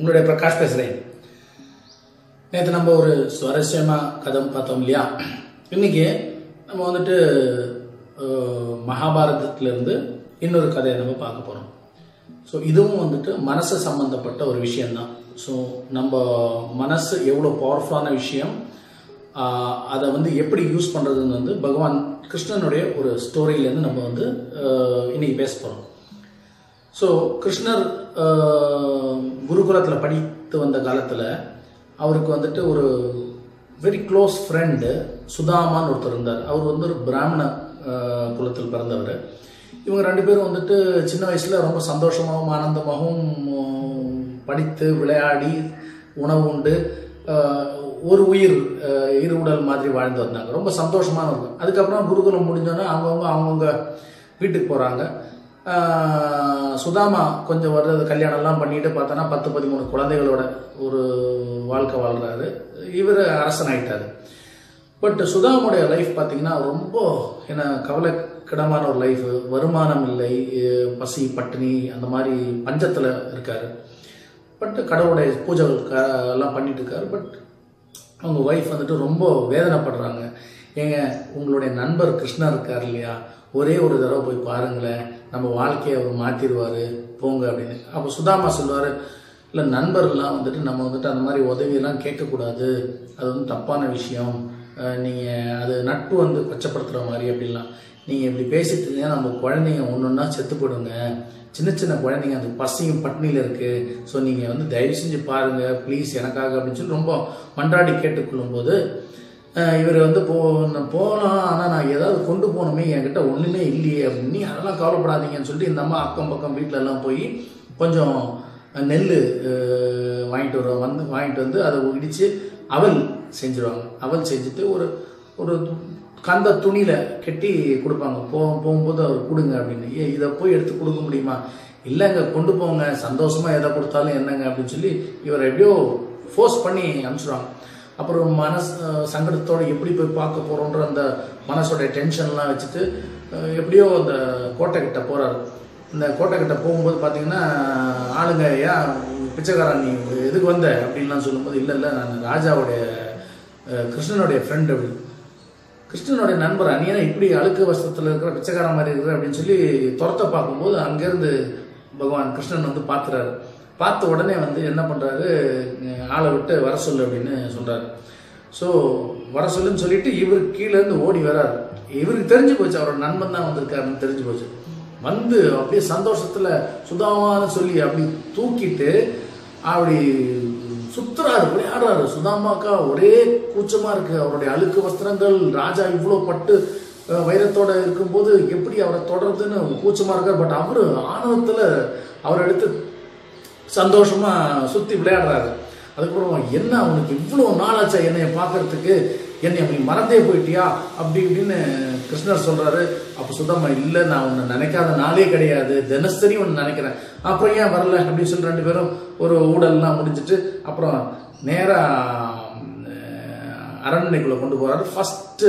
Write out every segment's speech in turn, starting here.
உங்களுடைய பிரகாஷ் பேசுகிறேன் நேற்று நம்ம ஒரு சுவாரஸ்யமாக கதை பார்த்தோம் இல்லையா இன்னைக்கு நம்ம வந்துட்டு அஹ், மகாபாரதத்திலிருந்து இன்னொரு கதையை நம்ம பார்க்க போகிறோம் ஸோ இதுவும் வந்துட்டு மனசு சம்மந்தப்பட்ட ஒரு விஷயம்தான் ஸோ நம்ம மனசு எவ்வளோ பவர்ஃபுல்லான விஷயம் ஆஹ், அதை வந்து எப்படி யூஸ் பண்ணுறதுன்னு வந்து பகவான் கிருஷ்ணனுடைய ஒரு ஸ்டோரியிலேருந்து நம்ம வந்து ஆஹ், இன்னைக்கு பேச போகிறோம் ஸோ கிருஷ்ணர் குருகுலத்தில் படித்து வந்த காலத்தில் அவருக்கு வந்துட்டு ஒரு வெரி க்ளோஸ் ஃப்ரெண்டு சுதாமான்னு ஒருத்தர் இருந்தார் அவர் வந்து ஒரு பிராமண ஆஹ், குலத்தில் பிறந்தவர் இவங்க ரெண்டு பேரும் வந்துட்டு சின்ன வயசில் ரொம்ப சந்தோஷமாகவும் ஆனந்தமாகவும் உம், படித்து விளையாடி உணவு உண்டு ஆஹ், ஒரு உயிர் ஆஹ், இரு உடல் மாதிரி வாழ்ந்து வந்தாங்க ரொம்ப சந்தோஷமான இருக்கும் அதுக்கப்புறம் குருகுலம் முடிஞ்சோன்னே அவங்கவுங்க அவங்கவுங்க வீட்டுக்கு போகிறாங்க சுதாமா கொஞ்சம் வர்றது கல்யாணம்லாம் பண்ணிட்டு பார்த்தோன்னா பத்து பதிமூணு குழந்தைகளோட ஒரு வாழ்க்கை வாழ்கிறாரு இவர் அரசன் ஆயிட்டாரு பட் சுதாமுடைய லைஃப் பார்த்தீங்கன்னா ரொம்ப என்ன கவலைக்கிடமான ஒரு லைஃப் வருமானம் இல்லை அஹ் பசி பட்டினி அந்த மாதிரி பஞ்சத்தில் இருக்காரு பட் கடவுளுடைய பூஜை க- எல்லாம் பண்ணிட்டு இருக்காரு பட் அவங்க ஒய்ஃப் வந்துட்டு ரொம்ப வேதனைப்படுறாங்க ஏங்க உங்களுடைய நண்பர் கிருஷ்ணா இருக்கார் இல்லையா ஒரே ஒரு தடவை போய் பாருங்களேன் நம்ம வாழ்க்கையை அவர் மாற்றிடுவார் போங்க அப்படின்னு அப்போ சுதாமா சொல்லுவார் இல்லை நண்பர்லாம் வந்துட்டு நம்ம வந்துட்டு அந்த மாதிரி உதவியெல்லாம் கேட்கக்கூடாது அது வந்து தப்பான விஷயம் நீங்கள் அது நட்பு வந்து கொச்சப்படுத்துகிற மாதிரி அப்படிலாம் நீங்கள் இப்படி பேசிட்டு இருந்தீங்கன்னா நம்ம குழந்தைங்க ஒன்று ஒன்றா செத்து போடுங்க சின்ன சின்ன குழந்தைங்க அந்த பசியும் பட்னியில் இருக்குது ஸோ நீங்கள் வந்து தயவு செஞ்சு பாருங்கள் ப்ளீஸ் எனக்காக அப்படின்னு சொல்லி ரொம்ப மன்றாடி கேட்டுக்கொள்ளும்போது அஹ், இவர் வந்து போ நான் போகலாம் ஆனால் நான் ஏதாவது கொண்டு போகணுமே என்கிட்ட ஒன்றுமே இல்லையே அப்படின்னு நீ அதெல்லாம் கவலைப்படாதீங்கன்னு சொல்லிட்டு இந்த அம்மா அக்கம் பக்கம் வீட்டில எல்லாம் போய் கொஞ்சம் நெல் அஹ், வாங்கிட்டு வருவாங்க வந்து வாங்கிட்டு வந்து அதை இடித்து அவல் செஞ்சுருவாங்க அவல் செஞ்சுட்டு ஒரு ஒரு கந்த துணியில் கட்டி கொடுப்பாங்க போ போகும்போது அவர் கொடுங்க அப்படின்னு ஏ இதை போய் எடுத்து கொடுக்க முடியுமா இல்லைங்க கொண்டு போங்க சந்தோஷமாக எதை கொடுத்தாலும் என்னங்க அப்படின்னு சொல்லி இவர் எப்படியோ ஃபோர்ஸ் பண்ணி அனுப்பிச்சிடுவாங்க அப்புறம் மனசு அஹ், சங்கடத்தோட எப்படி போய் பார்க்க போகிறோன்ற அந்த மனசோட டென்ஷன்லாம் வச்சுட்டு அஹ், எப்படியோ அந்த கோட்டை கிட்ட போகிறாரு இந்த கோட்டை கிட்ட போகும்போது பார்த்தீங்கன்னா ஆளுங்க ஏன் பிச்சைக்காரன் நீ எதுக்கு வந்த அப்படின்லாம் சொல்லும்போது இல்லை இல்லை நான் ராஜாவுடைய அஹ், கிருஷ்ணனுடைய ஃப்ரெண்ட் அப்படி கிருஷ்ணனுடைய நண்பர் அணியனா இப்படி அழுக்கு வஸ்திரத்தில் இருக்கிற பிச்சைக்காரன் மாதிரி இருக்கிற அப்படின்னு சொல்லி துரத்த பார்க்கும்போது அங்கேருந்து பகவான் கிருஷ்ணன் வந்து பார்த்துறாரு பார்த்த உடனே வந்து என்ன பண்ணுறாரு ஆளை விட்டு வர சொல்லு அப்படின்னு சொல்கிறாரு ஸோ வர சொல்லுன்னு சொல்லிட்டு இவர் கீழேருந்து ஓடி வராரு இவருக்கு தெரிஞ்சு போச்சு அவரோட நண்பன் தான் வந்திருக்காருன்னு தெரிஞ்சு போச்சு வந்து அப்படியே சந்தோஷத்தில் சுதாமான்னு சொல்லி அப்படி தூக்கிட்டு அப்படி சுத்துறாரு விளையாடுறாரு சுதாமாக்கா ஒரே கூச்சமா இருக்கு அவருடைய அழுக்கு வஸ்திரங்கள் ராஜா இவ்வளோ பட்டு அஹ், வைரத்தோட இருக்கும்போது எப்படி அவரை தொடர்றதுன்னு கூச்சமா இருக்கார் பட் அவரு ஆனந்தத்துல அவரை எடுத்து சந்தோஷமா சுத்தி விளையாடுறாரு அதுக்கப்புறம் என்ன அவனுக்கு இவ்வளோ நாளாச்சா என்னைய பார்க்கறதுக்கு என்னை அப்படி மறந்தே போயிட்டியா அப்படி இப்படின்னு கிருஷ்ணர் சொல்றாரு அப்போ சுத்தமா இல்லை நான் உன்னை நினைக்காத நாளே கிடையாது தினசரி ஒன்று நினைக்கிறேன் அப்புறம் ஏன் வரல அப்படின்னு சொல்லி ரெண்டு பேரும் ஒரு ஊடல்லாம் முடிஞ்சிட்டு அப்புறம் நேரா அஹ், அரண்மனைக்குள்ள கொண்டு போறாரு ஃபர்ஸ்ட்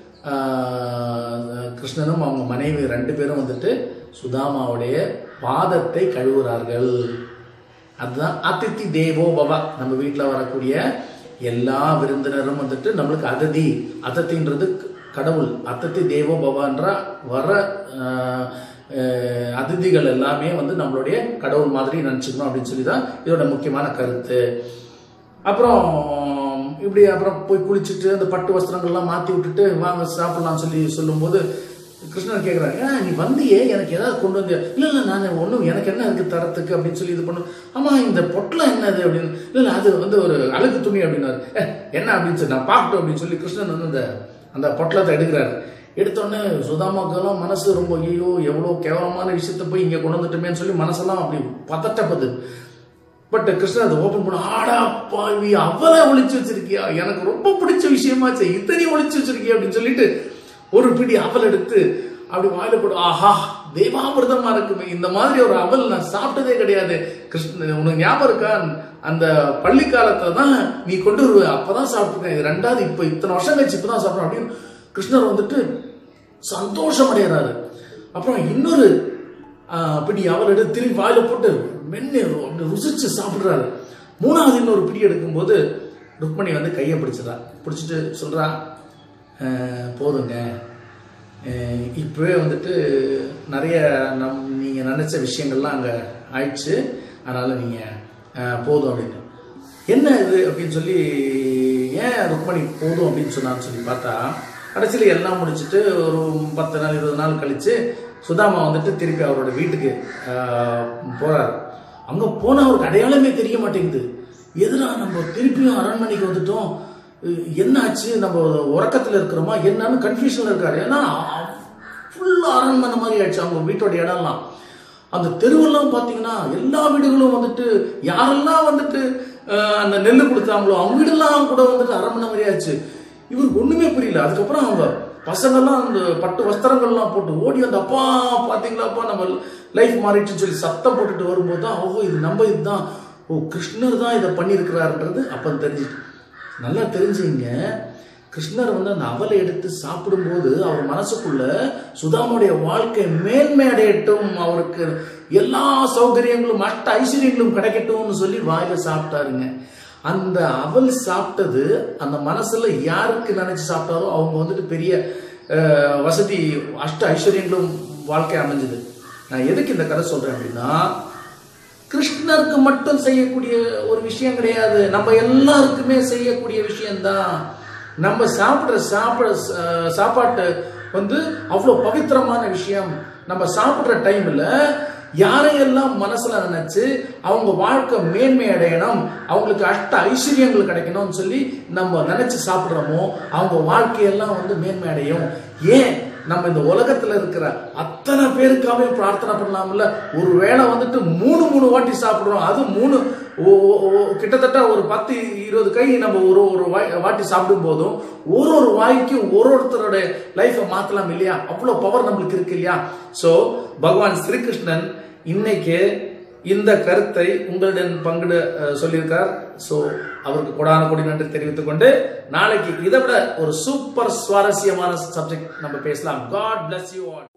கிருஷ்ணனும் அவங்க மனைவி ரெண்டு பேரும் வந்துட்டு சுதாமாவுடைய பாதத்தை கழுவுறார்கள் அதுதான் அதித்தி தேவோ பவ நம்ம வீட்டில் வரக்கூடிய எல்லா விருந்தினரும் வந்துட்டு நம்மளுக்கு அததி அதத்தின்றது கடவுள் அத்தத்தி தேவோ பவன்ற வர ஆஹ், ஆஹ், அதிதிகள் எல்லாமே வந்து நம்மளுடைய கடவுள் மாதிரி நினச்சிக்கணும் அப்படின்னு சொல்லி தான் இதோட முக்கியமான கருத்து அப்புறம் இப்படி அப்புறம் போய் குளிச்சுட்டு அந்த பட்டு வஸ்திரங்கள்லாம் மாற்றி விட்டுட்டு வாங்க சாப்பிடலாம் சொல்லி சொல்லும்போது கிருஷ்ணன் கேட்குறாரு ஏன் நீ வந்தியே எனக்கு ஏதாவது கொண்டு வந்தியா இல்லை இல்லை நான் ஒன்றும் எனக்கு என்ன இருக்குது தரத்துக்கு அப்படின்னு சொல்லி இது பண்ணு ஆமாம் இந்த பொட்டலம் என்னது அப்படின்னு இல்லை இல்லை அது வந்து ஒரு அழுக்கு துணி அப்படின்னாரு "ஏ, என்ன அப்படின்னு சொல்லி நான் பார்க்கட்டும் அப்படின்னு சொல்லி கிருஷ்ணன் வந்து அந்த அந்த பொட்டலத்தை எடுக்கிறாரு எடுத்தோடனே சுதாமாக்கெல்லாம் மனசு ரொம்ப ஐயோ எவ்வளோ கேவலமான விஷயத்த போய் இங்கே கொண்டு வந்துட்டோமேன்னு சொல்லி மனசெல்லாம் அப்படி பதட்டப்படுது பட் கிருஷ்ணன் அதை ஓபன் பண்ண ஆடா பாவி அவளை ஒளிச்சு வச்சிருக்கியா எனக்கு ரொம்ப பிடிச்ச விஷயமாச்சு இத்தனையும் ஒளிச்சு வச்சிருக்கியா அப்படின்னு சொல்லிட்டு ஒரு பிடி அவல் எடுத்து அப்படி வாயில போட்டு ஆஹா தேவாமிர்தமா இருக்குமே இந்த மாதிரி ஒரு அவல் நான் சாப்பிட்டதே கிடையாது கிருஷ்ணன் உனக்கு ஞாபகம் இருக்கா அந்த பள்ளி காலத்துல தான் நீ கொண்டு வருவ அப்பதான் சாப்பிட்டுருக்கேன் இது ரெண்டாவது இப்போ இத்தனை வருஷம் கழிச்சு இப்பதான் சாப்பிட்றேன் அப்படின்னு கிருஷ்ணர் வந்துட்டு சந்தோஷம் அடைகிறாரு அப்புறம் இன்னொரு ஆஹ், பிடி அவள் எடுத்து திரும்பி வாயில போட்டு மென்னு அப்படி ருசிச்சு சாப்பிடுறாரு மூணாவது இன்னொரு பிடி எடுக்கும்போது ருக்மணி வந்து கையை பிடிச்சிடறா பிடிச்சிட்டு சொல்கிறா போதுங்க அஹ் இப்போவே வந்துட்டு நிறைய நம் நீங்கள் நினச்ச விஷயங்கள்லாம் அங்கே ஆயிடுச்சு அதனால் நீங்கள் போதும் அப்படின்னு என்ன இது அப்படின்னு சொல்லி ஏன் ருக்மணி போதும் அப்படின்னு சொன்னான்னு சொல்லி பார்த்தா கடைசியில் எல்லாம் முடிச்சுட்டு ஒரு பத்து நாள் இருபது நாள் கழித்து சுதாமா வந்துட்டு திருப்பி அவரோட வீட்டுக்கு போகிறார் அங்கே போனால் அவருக்கு அடையாளமே தெரிய மாட்டேங்குது எதுனா நம்ம திருப்பியும் அரண்மனைக்கு வந்துட்டோம் என்ன ஆச்சு நம்ம உறக்கத்தில் இருக்கிறோமா என்னன்னு கன்ஃபியூஷனில் இருக்காரு ஏன்னா ஃபுல்லாக அரண்மனை மாதிரி ஆயிடுச்சு அவங்க வீட்டோட இடம்லாம் அந்த தெருவெல்லாம் பார்த்தீங்கன்னா எல்லா வீடுகளும் வந்துட்டு யாரெல்லாம் வந்துட்டு அஹ், அந்த நெல் கொடுத்தாங்களோ அவங்க வீடெல்லாம் கூட வந்துட்டு அரண்மனை மாதிரி ஆச்சு இவருக்கு ஒண்ணுமே புரியல அதுக்கப்புறம் அவங்க பசங்கள்லாம் அந்த பட்டு வஸ்திரங்கள்லாம் போட்டு ஓடி அந்த அப்பா பாத்தீங்களாப்பா நம்ம லைஃப் மாறிடுச்சுன்னு சொல்லி சத்தம் போட்டுட்டு வரும்போது தான் ஓஹோ இது நம்ம இதுதான் ஓ கிருஷ்ணர் தான் இதை பண்ணியிருக்கிறாருன்றது அப்போ தெரிஞ்சுட்டு நல்லா தெரிஞ்சுங்க கிருஷ்ணர் வந்து அந்த அவலை எடுத்து சாப்பிடும்போது அவர் மனசுக்குள்ள சுதாமுடைய வாழ்க்கை மேன்மை அடையட்டும் அவருக்கு எல்லா சௌகரியங்களும் அஷ்ட ஐஸ்வர்யங்களும் கிடைக்கட்டும்னு சொல்லி வாயில சாப்பிட்டாருங்க அந்த அவல் சாப்பிட்டது அந்த மனசுல யாருக்கு நினைச்சு சாப்பிட்டாரோ அவங்க வந்துட்டு பெரிய அஹ், வசதி அஷ்ட ஐஸ்வர்யங்களும் வாழ்க்கை அமைஞ்சது நான் எதுக்கு இந்த கதை சொல்றேன் அப்படின்னா கிருஷ்ணருக்கு மட்டும் செய்யக்கூடிய ஒரு விஷயம் கிடையாது நம்ம எல்லாருக்குமே செய்யக்கூடிய விஷயம்தான் நம்ம சாப்பிட்ற சாப்பிட சா- சாப்பாட்டு வந்து அவ்வளோ பவித்திரமான விஷயம் நம்ம சாப்பிட்ற டைம்ல யாரையெல்லாம் மனசுல நினைச்சு அவங்க வாழ்க்கை மேன்மை அடையணும் அவங்களுக்கு அஷ்ட ஐஸ்வர்யங்கள் கிடைக்கணும்னு சொல்லி நம்ம நினைச்சு சாப்பிட்றோமோ அவங்க வாழ்க்கையெல்லாம் வந்து மேன்மை அடையும் ஏன் நம்ம இந்த உலகத்துல இருக்கிற அத்தனை பேருக்காவே பிரார்த்தனை பண்ணலாம்ல ஒரு வேளை வந்துட்டு மூணு மூணு வாட்டி சாப்பிடுறோம் அது மூணு ஓ- ஓ- ஓ- கிட்டத்தட்ட ஒரு பத்து இருபது கை நம்ம ஒரு ஒரு வாய் வாட்டி சாப்பிடும் போதும் ஒரு ஒரு வாய்க்கும் ஒரு ஒருத்தரோட லைஃப்பை மாத்தலாம் இல்லையா அவ்வளோ பவர் நம்மளுக்கு இருக்கு இல்லையா ஸோ பகவான் ஸ்ரீகிருஷ்ணன் இன்னைக்கு இந்த கருத்தை உங்களுடன் பங்கிட அஹ், சொல்லியிருக்கார் ஸோ அவருக்கு கொடான கொடி நன்றி தெரிவித்துக் கொண்டு நாளைக்கு இதை விட ஒரு சூப்பர் சுவாரஸ்யமான சப்ஜெக்ட் நம்ம பேசலாம் காட் bless யூ all